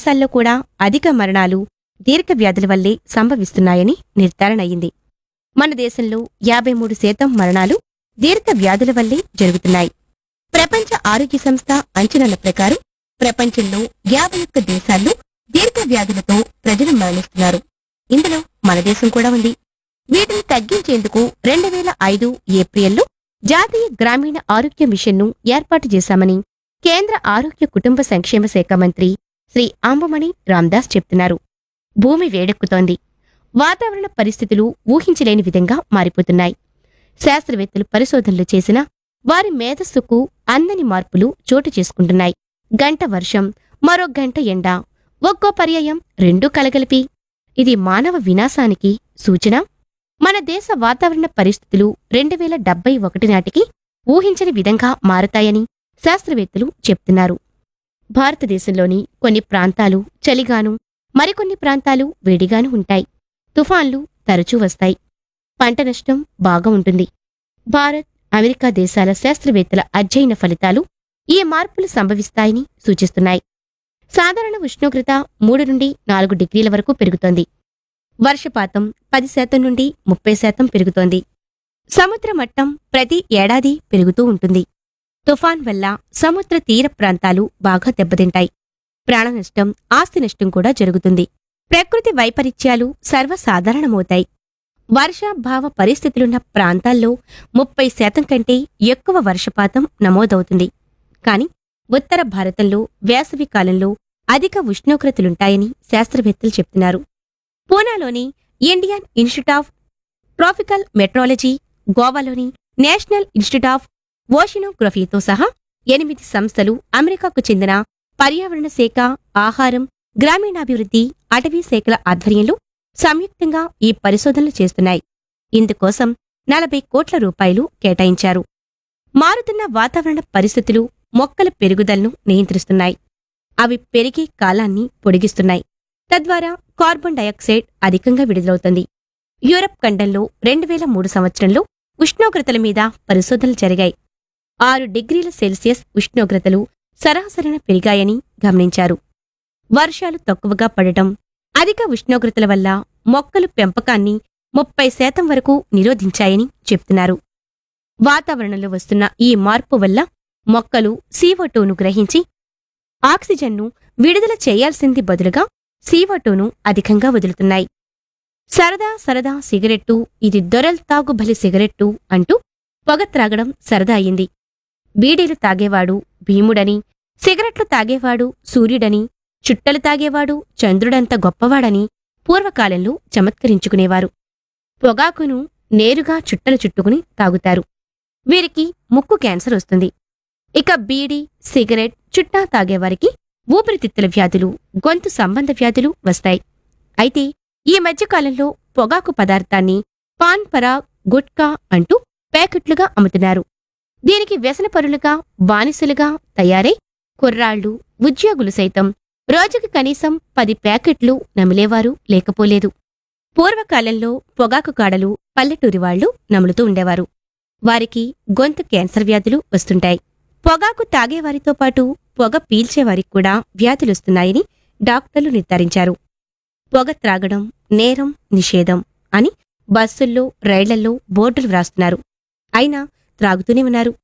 దేశాల్లో కూడా అధిక మరణాలు దీర్ఘ వ్యాధుల వల్లే సంభవిస్తున్నాయని నిర్ధారణ అయింది మన దేశంలో యాభై మూడు శాతం మరణాలు దీర్ఘ వ్యాధుల వల్లే జరుగుతున్నాయి ప్రపంచ ఆరోగ్య సంస్థ అంచనాల ప్రకారం ప్రపంచంలో యాభై ఒక్క దేశాల్లో దీర్ఘ వ్యాధులతో ప్రజలు మరణిస్తున్నారు ఇందులో మన దేశం కూడా ఉంది వీటిని తగ్గించేందుకు రెండు వేల ఐదు ఏప్రిల్లో జాతీయ గ్రామీణ ఆరోగ్య మిషన్ను ఏర్పాటు చేశామని కేంద్ర ఆరోగ్య కుటుంబ సంక్షేమ శాఖ మంత్రి శ్రీ ఆంబమణి రామ్దాస్ చెప్తున్నారు భూమి వేడెక్కుతోంది వాతావరణ పరిస్థితులు ఊహించలేని విధంగా మారిపోతున్నాయి శాస్త్రవేత్తలు పరిశోధనలు చేసినా వారి మేధస్సుకు అందని మార్పులు చోటు చేసుకుంటున్నాయి గంట వర్షం మరో గంట ఎండ ఒక్కో పర్యాయం రెండూ కలగలిపి ఇది మానవ వినాశానికి సూచన మన దేశ వాతావరణ పరిస్థితులు రెండు వేల డెబ్బై ఒకటి నాటికి ఊహించని విధంగా మారతాయని శాస్త్రవేత్తలు చెప్తున్నారు భారతదేశంలోని కొన్ని ప్రాంతాలు చలిగాను మరికొన్ని ప్రాంతాలు వేడిగాను ఉంటాయి తుఫాన్లు తరచూ వస్తాయి పంట నష్టం బాగా ఉంటుంది భారత్ అమెరికా దేశాల శాస్త్రవేత్తల అధ్యయన ఫలితాలు ఈ మార్పులు సంభవిస్తాయని సూచిస్తున్నాయి సాధారణ ఉష్ణోగ్రత మూడు నుండి నాలుగు డిగ్రీల వరకు పెరుగుతోంది వర్షపాతం పది శాతం నుండి ముప్పై శాతం పెరుగుతోంది సముద్ర మట్టం ప్రతి ఏడాది పెరుగుతూ ఉంటుంది తుఫాన్ వల్ల సముద్ర తీర ప్రాంతాలు బాగా దెబ్బతింటాయి ప్రాణనష్టం ఆస్తి నష్టం కూడా జరుగుతుంది ప్రకృతి వైపరీత్యాలు సర్వసాధారణమవుతాయి వర్షాభావ పరిస్థితులున్న ప్రాంతాల్లో ముప్పై శాతం కంటే ఎక్కువ వర్షపాతం నమోదవుతుంది కాని ఉత్తర భారతంలో వేసవి కాలంలో అధిక ఉష్ణోగ్రతలుంటాయని శాస్త్రవేత్తలు చెప్తున్నారు పూనాలోని Indian institute of tropical meteorology గోవాలోని నేషనల్ ఇన్స్టిట్యూట్ ఆఫ్ ఓషినోగ్రఫీతో సహా ఎనిమిది సంస్థలు అమెరికాకు చెందిన పర్యావరణ శాఖ ఆహారం గ్రామీణాభివృద్ధి అటవీ శాఖల ఆధ్వర్యంలో సంయుక్తంగా ఈ పరిశోధనలు చేస్తున్నాయి ఇందుకోసం నలభై కోట్ల రూపాయలు కేటాయించారు మారుతున్న వాతావరణ పరిస్థితులు మొక్కల పెరుగుదలను నియంత్రిస్తున్నాయి అవి పెరిగే కాలాన్ని పొడిగిస్తున్నాయి తద్వారా కార్బన్ డయాక్సైడ్ అధికంగా విడుదలవుతుంది యూరప్ ఖండంలో రెండు వేల మూడు సంవత్సరంలో ఉష్ణోగ్రతల మీద పరిశోధనలు జరిగాయి ఆరు డిగ్రీల సెల్సియస్ ఉష్ణోగ్రతలు సరాసరిన పెరిగాయని గమనించారు వర్షాలు తక్కువగా పడటం అధిక ఉష్ణోగ్రతల వల్ల మొక్కలు పెంపకాన్ని ముప్పై శాతం వరకు నిరోధించాయని చెప్తున్నారు వాతావరణంలో వస్తున్న ఈ మార్పు వల్ల మొక్కలు సీవోటోను గ్రహించి ఆక్సిజన్ను విడుదల చేయాల్సింది బదులుగా సీవోటోను అధికంగా వదులుతున్నాయి సరదా సరదా సిగరెట్టు ఇది దొరల్ తాగు బలి సిగరెట్టు అంటూ పొగ త్రాగడం సరదా అయింది బీడీలు తాగేవాడు భీముడని సిగరెట్లు తాగేవాడు సూర్యుడని చుట్టలు తాగేవాడు చంద్రుడంత గొప్పవాడని పూర్వకాలంలో చమత్కరించుకునేవారు పొగాకును నేరుగా చుట్టలు చుట్టుకుని తాగుతారు వీరికి ముక్కు క్యాన్సర్ వస్తుంది ఇక బీడీ సిగరెట్ చుట్టా తాగేవారికి ఊపిరితిత్తుల వ్యాధులు గొంతు సంబంధ వ్యాధులు వస్తాయి అయితే ఈ మధ్యకాలంలో పొగాకు పదార్థాన్ని పాన్ పరాగ్ గుట్కా అంటూ ప్యాకెట్లుగా అమ్ముతున్నారు దీనికి వ్యసనపరులుగా బానిసలుగా తయారై కుర్రాళ్లు ఉద్యోగులు సైతం రోజుకి కనీసం పది ప్యాకెట్లు నమిలేవారు లేకపోలేదు పూర్వకాలంలో పొగాకు కాడలు పల్లెటూరి వాళ్లు నములుతూ ఉండేవారు వారికి గొంతు క్యాన్సర్ వ్యాధులు వస్తుంటాయి పొగాకు తాగేవారితో పాటు పొగ పీల్చేవారికి కూడా వ్యాధులొస్తున్నాయని డాక్టర్లు నిర్ధారించారు పొగ త్రాగడం నేరం నిషేధం అని బస్సుల్లో రైళ్లల్లో బోర్డులు వ్రాస్తున్నారు అయినా త్రాగుతూనే ఉన్నారు